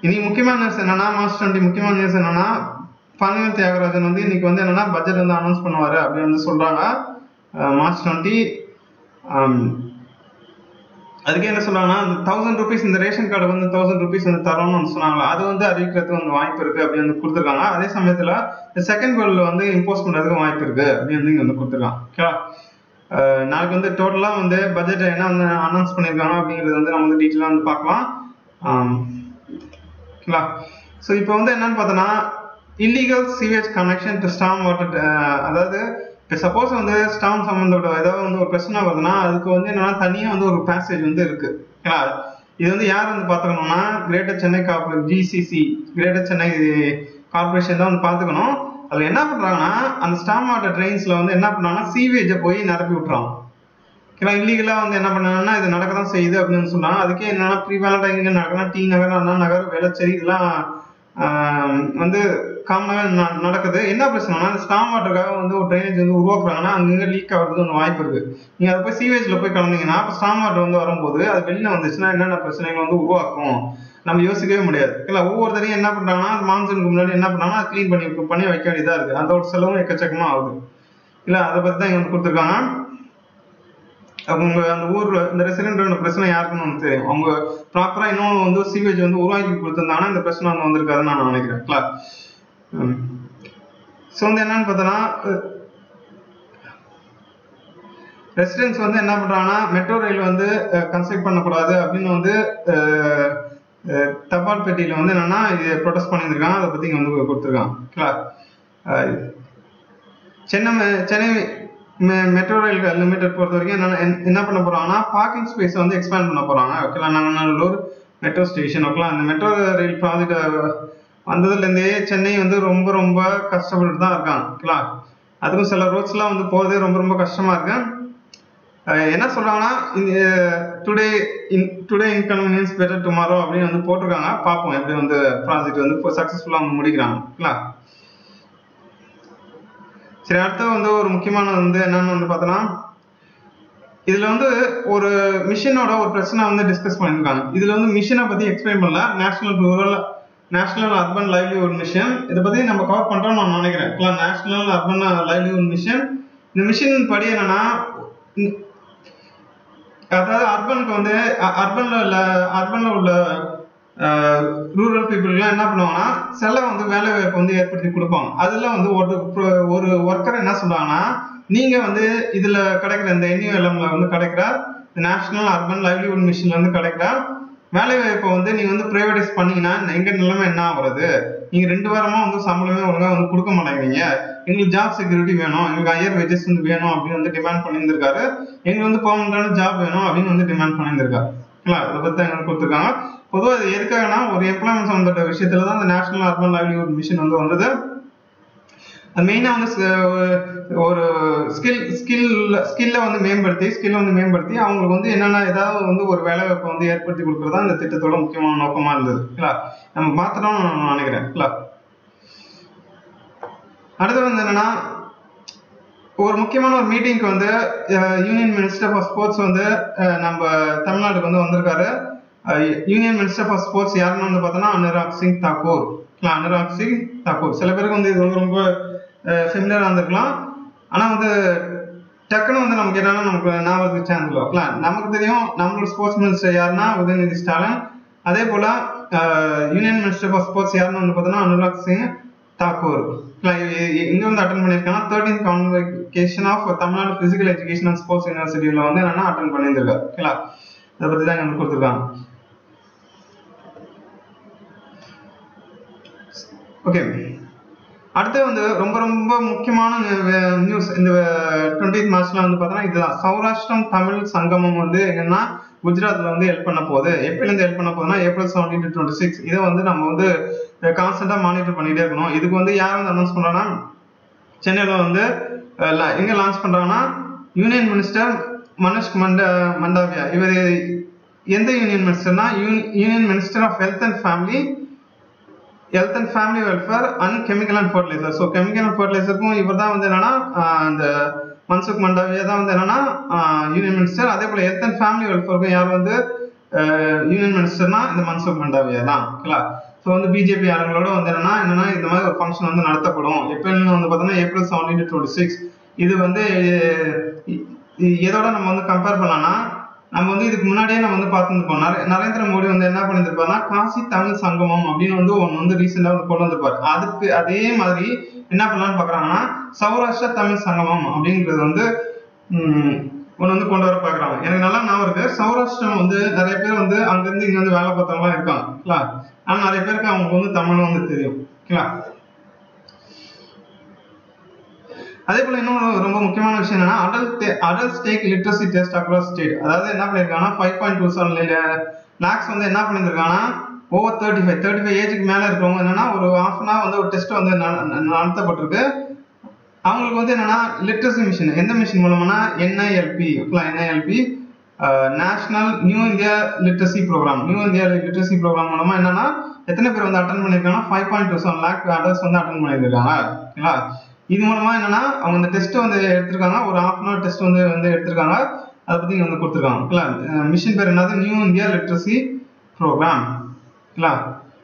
இன்னைக்கு முக்கியமான நியூஸ் என்னன்னா மார்ச் டுவெண்ட்டி முக்கியமான நியூஸ் என்னன்னா பழனிவேல் தியாகராஜன் வந்து இன்னைக்கு வந்து என்னன்னா பட்ஜெட் வந்து அனௌன்ஸ் பண்ணுவாரு அப்படின்னு வந்து சொல்றாங்க அஹ் மார்ச் டுவெண்ட்டி அதுக்கு என்ன சொல்றாங்கன்னா அந்த தௌசண்ட் ருபீஸ் இந்த ரேஷன் கார்டு வந்து தௌசண்ட் ருபீஸ் வந்து தரோம்னு வந்து சொன்னாங்களா அது வந்து அறிவிக்கிறதுக்கு வந்து வாய்ப்பு இருக்கு அப்படி வந்து கொடுத்துருக்காங்க அதே சமயத்துல இந்த செகண்ட் வேர்ல்ட்ல வந்து இம்போஸ் பண்றதுக்கு வாய்ப்பு இருக்கு அப்படி வந்து இங்க வந்து கொடுத்துருக்காங்க ஓகேவா அஹ் நாளைக்கு வந்து டோட்டலா வந்து பட்ஜெட் என்ன வந்து அனௌன்ஸ் பண்ணிருக்காங்க அப்படிங்கிறது வந்து நம்ம வந்து டீட்டெயிலாக வந்து பார்க்கலாம் ஆம். ஓகேங்களா ஸோ இப்போ வந்து என்னன்னு பார்த்தோன்னா illegal sewage connection to storm water அதாவது இப்போ சப்போஸ் வந்து ஸ்டாம் சம்மந்தோட ஏதாவது வந்து ஒரு பிரச்சனை வருதுன்னா அதுக்கு வந்து என்னன்னா தனியாக வந்து ஒரு பேசேஜ் வந்து இருக்கு ஓகேங்களா இது வந்து யார் வந்து பார்த்துக்கணும்னா Greater Chennai corporate GCC Greater Chennai Corporation தான் வந்து பார்த்துக்கணும் அதில் என்ன பண்ணுறாங்கன்னா அந்த ஸ்டாம் வாட்டர் ட்ரெயின்ஸில் வந்து என்ன பண்ணாங்கன்னா சீவேஜை போய் நிரப்பி விட்டுறாங்க ஓகேங்களா இல்லீகலாக வந்து என்ன பண்ணாங்கன்னா இது நடக்க தான் செய்யுது அப்படின்னு சொன்னாங்க அதுக்கே என்னன்னா ப்ரீவேலண்டாக எங்கே நடக்குன்னா டி நகர் அண்ணா நகர் வேளச்சேரி இதெல்லாம் ஆஹ் வந்து காமனாகவே ந- நடக்குது என்ன பிரச்சனைனா இந்த ஸ்டாம் வாட்டருக்காக வந்து ஒரு ட்ரைனேஜ் வந்து உருவாக்குறாங்கன்னா அங்கங்கே லீக் ஆகிறதுக்கு வந்து வாய்ப்பு இருக்கு நீங்கள் அதை போய் சீவேஜில் போய் கலந்தீங்கன்னா அப்போ ஸ்டாம் வாட்டர் வந்து வரும்போது அது வெளியில் வந்துச்சுன்னா என்னென்ன பிரச்சனைகள் வந்து உருவாக்கும் நம்ம யோசிக்கவே முடியாது இல்லை ஒவ்வொருத்தரையும் என்ன பண்ணுறாங்கன்னா மான்சூனுக்கு முன்னாடி என்ன பண்ணுறாங்கன்னா க்ளீன் பண்ணி பண்ணி வைக்க வேண்டியதாக இருக்குது அதோட செலவும் எக்கச்சக்கமாக ஆகுது இல்லை அதை பற்றி தான் இங்கே வந்து கொடுத்துருக்காங்க அவங்க அந்த ஊர்ல இந்த ரெசிடென்ட் பிரச்சனை யாருக்குன்னு வந்து தெரியும் அவங்க ப்ராப்பரா இன்னும் வந்து சீவேஜ் வந்து உருவாக்கி கொடுத்திருந்தாங்கன்னா இந்த பிரச்சனை வந்து வந்திருக்காதுன்னு நான் நினைக்கிறேன் கிளார் ஸோ வந்து என்னன்னு பார்த்தோன்னா ரெசிடென்ட்ஸ் வந்து என்ன பண்றாங்கன்னா மெட்ரோ ரயில் வந்து கன்ஸ்ட்ரக்ட் பண்ணக்கூடாது அப்படின்னு வந்து அஹ், அஹ், தபால் பெட்டியில வந்து என்னன்னா இது ப்ரொடெஸ்ட் பண்ணியிருக்காங்க அதை பத்தி இங்க வந்து கொடுத்துருக்காங்க கிளார் சென்னை மெ- சென்னை மெ- மெட்ரோ ரயில் லிமிடெட் பொறுத்த வரைக்கும் என்ன என்ன பண்ண போறாங்கன்னா பார்க்கிங் ஸ்பேஸ் வந்து எக்ஸ்பேண்ட் பண்ண போறாங்க ஓகேங்களா நாங்கநல்லூர் மெட்ரோ ஸ்டேஷன் ஓகேங்களா இந்த மெட்ரோ ரயில் ப்ராஜெக்ட் வந்ததுலேருந்தே சென்னை வந்து ரொம்ப ரொம்ப கஷ்டப்பட்டு தான் இருக்காங்க ஓகேங்களா அதுக்கும் சில ரோட்ஸ்லாம் வந்து போகிறதே ரொம்ப ரொம்ப கஷ்டமா இருக்கு அஹ் என்ன சொல்றாங்கன்னா today in today inconvenience better tomorrow அப்படின்னு வந்து போட்டிருக்காங்க பார்ப்போம் எப்படி வந்து ப்ராஜெக்ட் வந்து சக்ஸஸ்ஃபுல்லாக வந்து முடிக்கிறாங்க ஓகேங்களா சரி அடுத்து வந்து ஒரு முக்கியமானது வந்து என்னன்னு வந்து பார்த்தோன்னா இதுல வந்து ஒரு மிஷினோட ஒரு பிரச்சனை வந்து டிஸ்கஸ் பண்ணியிருக்காங்க இதுல வந்து மிஷினை பத்தி எக்ஸ்பிளைன் பண்ணல national rural national urban livelihood mission இதை பத்தி நம்ம கவர் பண்றோம் நான் நினைக்கிறேன் நேஷனல் அர்பன் லைவ்லிஹுட் மிஷன் இந்த மிஷின் படி என்னன்னா இந்த- அதாவது அர்பனுக்கு வந்து அர்பன்ல உள்ள அர்பன்ல உள்ள ரூரல் பீப்புள்லாம் என்ன பண்ணுவாங்கன்னா சில வந்து வேலை வாய்ப்பு வந்து ஏற்படுத்தி கொடுப்பாங்க அதுல வந்து ஒரு pro- ஒரு ஒர்க்கர் என்ன சொல்றாங்கன்னா நீங்க வந்து இதுல கிடைக்கிற இந்த என்யூஎல்எம்ல வந்து கிடைக்கிற நேஷனல் அர்பன் லைவ்லிஹுட் மிஷன்ல இருந்து கிடைக்கிற வேலை வாய்ப்பை வந்து நீங்க வந்து பிரைவேடைஸ் பண்ணீங்கன்னா எங்க நிலைமை என்ன ஆகுறது நீங்க ரெண்டு வாரமா வந்து சம்பளமே ஒழுங்கா வந்து கொடுக்க மாட்டேங்கிறீங்க எங்களுக்கு ஜாப் செக்யூரிட்டி வேணும் எங்களுக்கு ஹையர் வேஜஸ் வந்து வேணும் அப்படின்னு வந்து டிமாண்ட் பண்ணியிருந்திருக்காரு எங்களுக்கு வந்து பெர்மனண்டான ஜாப் வேணும் அப்படின்னு வந்து டிமாண்ட் பண்ணியிருந்திருக்காரு ஓகேங்களா அதை பத்தி தான் எங்களுக்கு கொடுத்துருக்காங்க பொதுவாக இது எதுக்காகனா ஒரு எம்ப்ளாய்மெண்ட் சம்மந்தப்பட்ட விஷயத்துல தான் இந்த நேஷனல் அர்பன் லைவ்லிஹுட் மிஷன் வந்து வந்தது அது மெயினாக வந்து ச- ஒரு ஸ்கில் ஸ்கில் ஸ்கில்லை வந்து மேம்படுத்தி ஸ்கில்லை வந்து மேம்படுத்தி அவங்களுக்கு வந்து என்னென்ன ஏதாவது வந்து ஒரு வேலை வாய்ப்பை வந்து ஏற்படுத்தி கொடுக்குறது தான் இந்த திட்டத்தோட முக்கியமான நோக்கமாக இருந்தது இல்ல நம்ம மாத்திரம் நான் நினைக்கிறேன் இல்ல அடுத்து வந்து என்னன்னா ஒரு முக்கியமான ஒரு மீட்டிங்க்கு வந்து யூனியன் மினிஸ்டர் ஃபார் ஸ்போர்ட்ஸ் வந்து அஹ், நம்ம தமிழ்நாட்டுக்கு வந்து வந்திருக்காரு யூனியன் மினிஸ்டர் ஃபார் ஸ்போர்ட்ஸ் யாருன்னு வந்து பார்த்தோன்னா அனுராக் சிங் தாக்கூர் இல்ல, அனுராக் சிங் தாக்கூர் சில பேருக்கு வந்து இது வந்து ரொம்ப ஃபெமிலியராக இருந்திருக்கலாம் ஆனால் வந்து டக்குன்னு வந்து நமக்கு என்னன்னா நமக்கு ஞாபகத்துக்கு சான்ஸ் இல்லை ஓகேங்களா நமக்கு தெரியும் நம்மளோட ஸ்போர்ட்ஸ் மினிஸ்டர் யாருன்னா உதயநிதி ஸ்டாலின் அதே போல யூனியன் மினிஸ்டர் ஃபார் ஸ்போர்ட்ஸ் யாருன்னு வந்து பார்த்தோன்னா அனுராக் சிங் தாக்கூர் இங்க வந்து அட்டன் பண்ணியிருக்காங்க thirteen convocation of Tamil Nadu physical education and sports யூனிவர்சிட்டியில் வந்து என்னன்னா அட்டன் பண்ணியிருந்திருக்காரு ஓகேங்களா அதை பற்றி தான் எங்களுக்கு கொடுத்துருக்காங்க ஓகே அடுத்து வந்து ரொம்ப ரொம்ப முக்கியமான நியூஸ் இந்த டுவெண்ட்டி மார்ச்ல வந்து பார்த்தோன்னா இதுதான் சௌராஷ்டிரம் தமிழ் சங்கமம் வந்து எங்கன்னா குஜராத்ல வந்து ஹெல்ப் பண்ண போகுது எப்பயில இருந்து ஹெல்ப் பண்ண போகுதுன்னா April seventeen to twenty six இதை வந்து நம்ம வந்து கான்ஸ்டன்டா மானிட்டர் பண்ணிட்டே இருக்கணும் இதுக்கு வந்து யார் வந்து அனௌன்ஸ் பண்றாங்கன்னா சென்னையில வந்து அஹ், ல- எங்க லான்ச் பண்றாங்கன்னா யூனியன் மினிஸ்டர் மனுஷ் மண்ட மண்டாவியா இவர் எந்த யூனியன் மினிஸ்டர்னா union minister of health and family health and family welfare and chemical and fertiliser so chemical and ஃபர்டிலைசருக்கும் இவர் தான் வந்து என்னன்னா ஆஹ் இந்த மன்சுக் மண்டாவியா தான் வந்து என்னன்னா யூனியன் மினிஸ்டர் அதே போல ஹெல்த் அண்ட் ஃபேமிலி வெல்ஃபேருக்கும் யார் வந்து யூனியன் மினிஸ்டர்னா இந்த மன்சுக் மண்டாவியா தான் ஓகேங்களா ஸோ வந்து பிஜேபி ஆளுங்களோட வந்து என்னன்னா என்னன்னா இந்த மாதிரி ஒரு ஃபங்க்ஷன் வந்து நடத்தப்படும் எப்போன்னு வந்து பார்த்தோம்னா ஏப்ரல் செவன்டீன் டுவெண்ட்டி சிக்ஸ் இது வந்து இ- இ- எதோட நம்ம வந்து கம்பேர் பண்ணலாம்னா நம்ம வந்து இதுக்கு முன்னாடியே நம்ம வந்து பார்த்துருப்போம் நரே நரேந்திர மோடி வந்து என்ன பண்ணியிருப்பாருன்னா காசி தமிழ் சங்கமம் அப்படின்னு வந்து ஒன்று வந்து ரீசெண்டாக வந்து கொண்டு வந்திருப்பாரு அதுக்கு அதே மாதிரி என்ன பண்ணலாம்னு பார்க்குறாங்கன்னா சௌராஷ்டிரா தமிழ் சங்கமம் அப்படிங்கிறது வந்து ம், ஒன்று வந்து கொண்டு வர பார்க்குறாங்க எனக்கு நல்லா ஞாபகம் இருக்கு சௌராஷ்டிரம் வந்து நிறைய பேர் வந்து அங்கேருந்து இங்கே வந்து வேலை பார்த்தவங்களாம் இருக்காங்க ஓகேங்களா ஆனால் நிறைய பேருக்கு அவங்களுக்கு வந்து தமிழ் வந்து தெரியும் ஓகேங்களா அதே போல இன்னொரு ரொம்ப முக்கியமான விஷயம் என்னன்னா adult adult stake literacy test across state அதாவது என்ன பண்ணிருக்காங்கன்னா five point two seven lakhs வந்து என்ன பண்ணியிருக்காங்கன்னா over thirty five thirty five ஏஜுக்கு மேலே இருக்கிறவங்க என்னன்னா ஒரு ஹாஃப் அன் ஹவர் வந்து ஒரு டெஸ்ட் வந்து ந- ந- நடத்தப்பட்டிருக்கு அவங்களுக்கு வந்து என்னன்னா லிட்ரஸி மிஷின் எந்த மிஷின் மூலமானா NILP NILP national new India literacy programme new India literacy programme மூலமா என்னன்னா எத்தனை பேர் வந்து அட்டன் பண்ணியிருக்காங்கன்னா five point two seven lakh adults வந்து அட்டன் பண்ணியிருக்காங்க ஓகேங்களா இது மூலமா என்னன்னா அவங்க இந்த டெஸ்ட் வந்து எடுத்திருக்காங்க ஒரு ஹாஃப் அன் ஹவர் டெஸ்ட் வந்து வந்து எடுத்திருக்காங்க அதை பத்தி இங்க வந்து கொடுத்துருக்காங்க ஓகேங்களா மிஷின் பேர் என்னது நியூ இந்தியா லிட்ரஸி ப்ரோக்ராம் ஓகேங்களா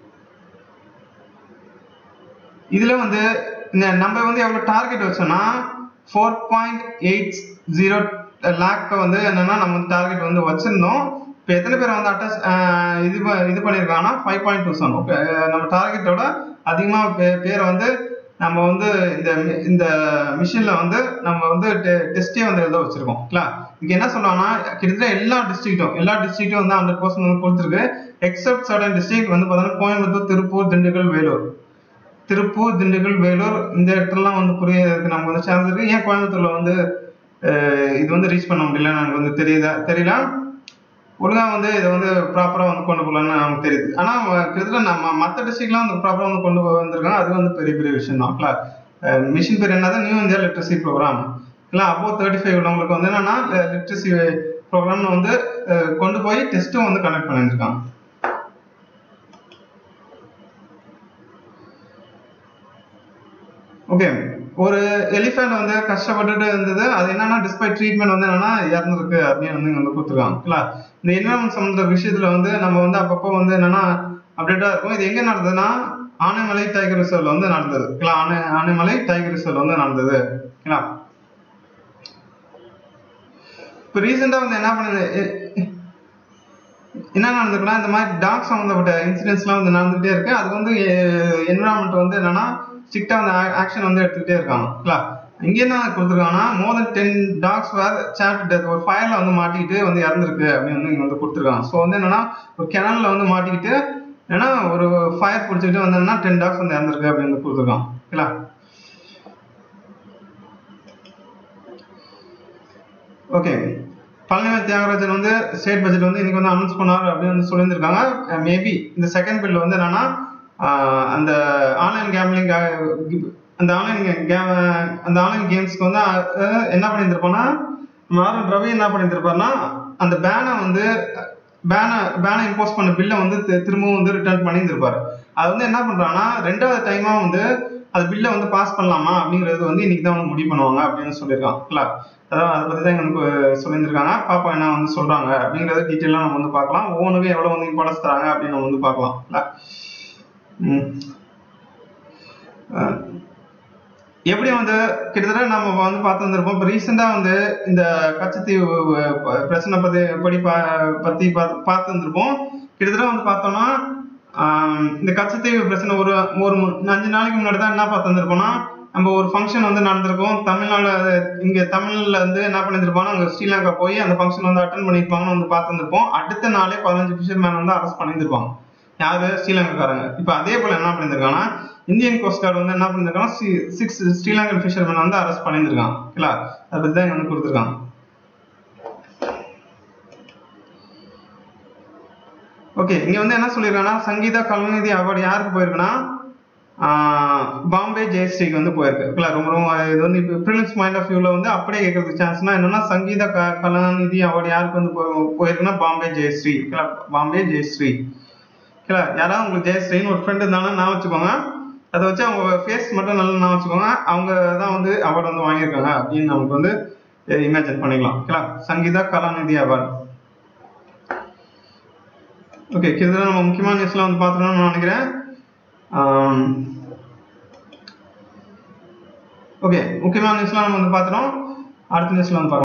இதுல வந்து இந்த நம்ம வந்து எவ்வளவு டார்கெட் வச்சோம்னா four point eight zero lakh வந்து என்னன்னா நம்ம வந்து டார்கெட் வந்து வச்சிருந்தோம் இப்போ எத்தனை பேர் வந்து அட்டஸ் இது ப- இது பண்ணியிருக்காங்கன்னா five point two seven okay நம்ம டார்கெட்டோட அதிகமாக பே பேரை வந்து நம்ம வந்து இந்த mi- இந்த மிஷினில் வந்து நம்ம வந்து டெஸ்ட்டே வந்து எழுத வச்சிருக்கோம் ஓகேங்களா இதுக்கு என்ன சொல்றாங்கன்னா கிட்டத்தட்ட எல்லா டிஸ்ட்ரிக்ட்டும் எல்லா டிஸ்ட்ரிக்ட்டும் வந்து ஹண்ட்ரட் பர்சன்ட் வந்து கொடுத்துருக்கு எக்ஸப்ட் சர்டன் டிஸ்ட்ரிக்ட் வந்து பார்த்தீங்கன்னா கோயம்புத்தூர் திருப்பூர் திண்டுக்கல் வேலூர் திருப்பூர் திண்டுக்கல் வேலூர் இந்த இடத்துலலாம் வந்து புரியறதுக்கு நமக்கு வந்து சான்ஸ் இருக்கு ஏன் கோயம்புத்தூர்ல வந்து அஹ், இது வந்து ரீச் பண்ண முடியல எனக்கு வந்து தெரியுதா தெரியல ஒழுங்கா வந்து இதை வந்து ப்ராப்பரா வந்து கொண்டு போகலான்னு நமக்கு தெரியுது ஆனா அஹ், கிட்டத்தட்ட நம்ம மற்ற டிஸ்ட்ரிக்ட்லாம் வந்து ப்ராப்பரா வந்து கொண்டு வந்திருக்காங்க அது வந்து பெரிய பெரிய விஷயம் தான் மிஷின் பேர் என்னதான் நியூ இந்தியா லிட்ரஸி ப்ரோக்ராம் இல்லை அப்போ தேர்ட்டி ஃபைவ் உள்ளவங்களுக்கு வந்து என்னன்னா லிட்ரஸி ப்ரோக்ராம்னு வந்து அஹ், கொண்டு போய் டெஸ்ட்டும் வந்து கனெக்ட் பண்ணியிருக்காங்க ஓகே ஒரு எலிஃபென்ட் வந்து கஷ்டப்பட்டுட்டு இருந்தது அது என்னன்னா டிஸ்பைட் ட்ரீட்மெண்ட் வந்து என்னன்னா இறந்துருக்கு அப்படின்னு வந்து இங்க வந்து கொடுத்துருக்காங்க ஓகேங்களா இந்த என்வரன்மெண்ட் சம்பந்த விஷயத்துல வந்து நம்ம வந்து அப்பப்போ வந்து என்னன்னா அப்டேட்டா இருக்கும் இது எங்க நடந்ததுன்னா ஆனைமலை டைகர் ரிசர்வ்ல வந்து நடந்தது ஓகேங்களா ஆனை ஆனைமலை டைகர் ரிசர்வ்ல வந்து நடந்தது ஓகேங்களா இப்போ ரீசெண்டா வந்து என்ன பண்ணுது எ- என்ன நடந்திருக்குன்னா இந்த மாதிரி டாக் சம்மந்தப்பட்ட இன்சிடென்ட்ஸ்லாம் வந்து நடந்துகிட்டே இருக்கு அது வந்து என்விரான்மெண்ட் வந்து என்னன்னா ஸ்ட்ரிக்டா வந்து ஆக்ஷன் வந்து எடுத்துக்கிட்டே இருக்காங்க ஓகேங்களா இங்க என்ன கொடுத்துருக்காங்கன்னா more then ten dogs were charred death ஒரு ஃபயர்ல வந்து மாட்டிக்கிட்டு வந்து இறந்துருக்கு அப்படின்னு வந்து இங்க வந்து கொடுத்துருக்காங்க ஸோ வந்து என்னன்னா ஒரு கிணல்ல வந்து மாட்டிக்கிட்டு ஏன்னா ஒரு ஃபயர் பிடிச்சிக்கிட்டு வந்தோம்னா டென் டாக்ஸ் வந்து இறந்துருக்கு அப்படின்னு வந்து கொடுத்துருக்காங்க ஓகேங்களா ஓகே பழனிவேல் தியாகராஜன் வந்து ஸ்டேட் பட்ஜெட் வந்து இன்னைக்கு வந்து அனௌன்ஸ் பண்ணாரு அப்படின்னு வந்து சொல்லியிருந்திருக்காங்க மேபி இந்த செகண்ட் பில் வந்து என்னன்னா ஆஹ் அந்த ஆன்லைன் கேம்லிங் அந்த ஆன்லைன் அந்த ஆன்லைன் கேம்ஸ்க்கு வந்து அஹ், என்ன பண்ணியிருந்திருப்போம்னா மாறன் ரவி என்ன பண்ணியிருந்திருப்பாருன்னா அந்த பேனை வந்து பேனை பேனை இம்போஸ் பண்ண பில்லை வந்து தி- திரும்பவும் வந்து ரிட்டர்ன் பண்ணியிருந்திருப்பாரு அது வந்து என்ன பண்றாங்கன்னா ரெண்டாவது டைமா வந்து அது பில்லை வந்து பாஸ் பண்ணலாமா அப்படிங்கிறது வந்து இன்னைக்கு தான் வந்து முடிவு பண்ணுவாங்க அப்படின்னு சொல்லியிருக்காங்க இல்ல அதான் அதை பத்தி தான் எனக்கு சொல்லியிருந்திருக்காங்க பாப்பா என்ன வந்து சொல்றாங்க அப்படிங்கறத டீட்டெயிலாக நம்ம வந்து பார்க்கலாம் ஒவ்வொன்றுக்கும் எவ்வளவு வந்து இம்பார்ட்டன்ஸ் தராங்க அப்படின்னு நம்ம வந்து பார்க்கலாம் இல்ல ம். அஹ் எப்படி வந்து கிட்டத்தட்ட நம்ம வந்து பார்த்து வந்திருப்போம் இப்போ ரீசெண்டாக வந்து இந்த கச்சத்தீவு ப- பிரச்சனை பத்தி படி பா பத்தி பா- பார்த்து வந்திருப்போம் கிட்டத்தட்ட வந்து பார்த்தோம்னா ஆம், இந்த கச்சத்தீவு பிரச்சனை ஒரு ஒரு மு- அஞ்சு நாளைக்கு முன்னாடி தான் என்ன பார்த்து வந்திருப்போம்னா நம்ம ஒரு ஃபங்க்ஷன் வந்து நடந்திருக்கும் தமிழ்நாடு இங்க தமிழ்ல இருந்து என்ன பண்ணியிருப்பாங்க அங்க ஸ்ரீலங்கா போய் அந்த ஃபங்க்ஷன் வந்து அட்டன் பண்ணியிருப்பாங்கன்னு வந்து பார்த்து வந்திருப்போம் அடுத்த நாளே பதினஞ்சு ஃபிஷர்மேன் வந்து அரெஸ்ட் பண்ணியிருப்பாங்க யாரு ஸ்ரீலங்காக்காரங்க இப்போ அதே போல என்ன பண்ணியிருக்காங்கன்னா இந்தியன் கோஸ்ட் கார்டு வந்து என்ன பண்ணியிருக்காங்கன்னா சிக்ஸ் ஸ்ரீலங்கன் ஃபிஷர்மேன் வந்து அரெஸ்ட் பண்ணியிருக்காங்க ஓகேங்களா அதை பத்தி தான் இங்க வந்து கொடுத்துருக்காங்க ஓகே இங்க வந்து என்ன சொல்லியிருக்காங்கன்னா சங்கீதா கலாநிதி அவார்டு யாருக்கு போயிருக்குன்னா ஆஹ் பாம்பே ஜெயஸ்ரீக்கு வந்து போயிருக்கு ஓகேங்களா ரொம்ப ரொம்ப இது வந்து இப்போ ப்ரிலிம்ஸ் மைண்ட் ஆஃப் வியூல வந்து அப்படியே கேட்கறதுக்கு சான்ஸ்னா என்னன்னா சங்கீதா க கலாநிதி அவார்டு யாருக்கு வந்து போ- போயிருக்குன்னா பாம்பே ஜெயஸ்ரீ ஓகேங்களா பாம்பே ஜெயஸ்ரீ ஓகேங்களா யாராவது உங்களுக்கு ஜெயஸ்ரீன்னு ஒரு ஃப்ரெண்டு இருந்தாலும் நான் வச்சுக்கோங்க அதை வச்சு அவங்க ஃபேஸ் மட்டும் நல்லா நான் வச்சுக்கோங்க அவங்க தான் வந்து அவார்டு வந்து வாங்கியிருக்காங்க அப்படின்னு நமக்கு வந்து இமேஜின் பண்ணிக்கலாம் ஓகேங்களா சங்கீதா கலாநிதி அவார்டு ஓகே கிட்டத்தட்ட நம்ம முக்கியமான நியூஸ்லாம் வந்து பார்த்துட்டோம்னு நான் நினைக்கிறேன் ஓகே முக்கியமான நியூஸ்லாம் நம்ம வந்து பார்த்துட்டோம் அடுத்த நியூஸ்ல வந்து பார்க்கலாம்